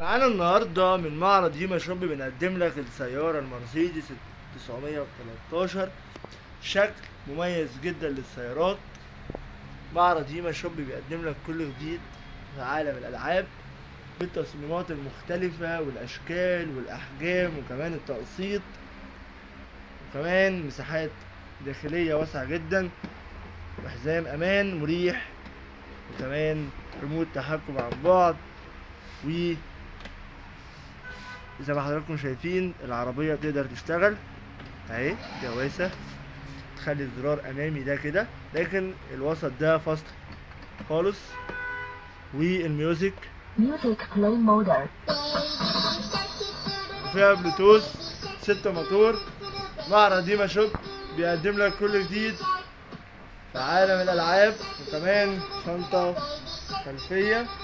معانا النهارده من معرض هيما شوب بنقدم لك السيارة المرسيدس 913 شكل مميز جدا للسيارات معرض هيما شوب بيقدم لك كل جديد في عالم الألعاب بالتصميمات المختلفة والأشكال والأحجام وكمان التقسيط وكمان مساحات داخلية واسعة جدا وحزام أمان مريح وكمان ريموت تحكم عن بعد و زي ما حضراتكم شايفين العربية بتقدر تشتغل اهي جواسة تخلي الزرار امامي ده كده لكن الوسط ده فصل خالص والميوزك Music play mode. وفيها بلوتوث ستة موتور معرض ديما شوب بيقدم لك كل جديد في عالم الالعاب وكمان شنطة خلفية